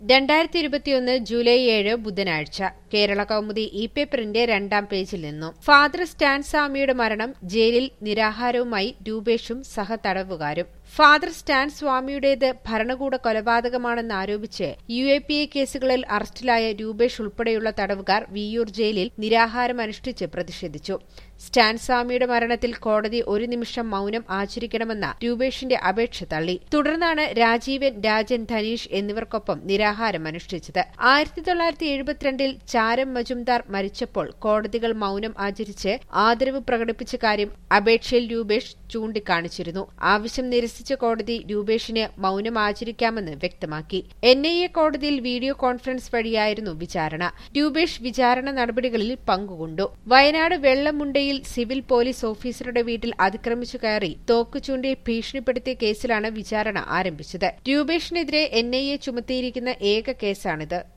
രണ്ടായിരത്തി ഇരുപത്തിയൊന്ന് ജൂലൈ ഏഴ് ബുധനാഴ്ച കേരള കൗമുദി ഇ പേപ്പറിന്റെ രണ്ടാം പേജിൽ നിന്നും ഫാദർ സ്റ്റാൻ സ്വാമിയുടെ മരണം ജയിലിൽ നിരാഹാരവുമായി രൂപേഷും സഹതടവുകാരും ഫാദർ സ്റ്റാൻ സ്വാമിയുടേത് ഭരണകൂട കൊലപാതകമാണെന്ന് ആരോപിച്ച് യു എ പി എ കേസുകളിൽ അറസ്റ്റിലായ രൂപേഷ് ഉൾപ്പെടെയുള്ള തടവുകാർ വിയ്യൂർ ജയിലിൽ നിരാഹാരം അനുഷ്ഠിച്ച് പ്രതിഷേധിച്ചു സ്റ്റാൻ സ്വാമിയുടെ മരണത്തിൽ കോടതി ഒരു നിമിഷം മൌനം ആചരിക്കണമെന്ന രൂപേഷിന്റെ അപേക്ഷ തള്ളി തുടർന്നാണ് രാജീവൻ രാജൻ ധനീഷ് എന്നിവർക്കൊപ്പം നിരാഹാരം അനുഷ്ഠിച്ചത് ആയിരത്തി തൊള്ളായിരത്തി എഴുപത്തിരണ്ടിൽ ചാരം മജുംദാർ മരിച്ചപ്പോൾ കോടതികൾ മൌനം ആചരിച്ച് ആദരവ് പ്രകടിപ്പിച്ച കാര്യം അപേക്ഷയിൽ രൂപേഷ് ചൂണ്ടിക്കാണിച്ചിരുന്നു ആവശ്യം നിരസിച്ച കോടതി രൂപേഷിന് മൌനം ആചരിക്കാമെന്ന് വ്യക്തമാക്കി എൻ ഐ എ കോടതിയിൽ വീഡിയോ കോൺഫറൻസ് വഴിയായിരുന്നു വിചാരണ രൂപേഷ് വിചാരണ നടപടികളിൽ പങ്കുകൊണ്ടു വയനാട് വെള്ളമുണ്ടയിൽ സിവിൽ പോലീസ് ഓഫീസറുടെ വീട്ടിൽ അതിക്രമിച്ചു കയറി തോക്ക് ചൂണ്ടി ഭീഷണിപ്പെടുത്തിയ കേസിലാണ് വിചാരണ ആരംഭിച്ചത് രൂപേഷിനെതിരെ എൻ ഐ എ ചുമത്തിയിരിക്കുന്ന ഏക കേസാണിത്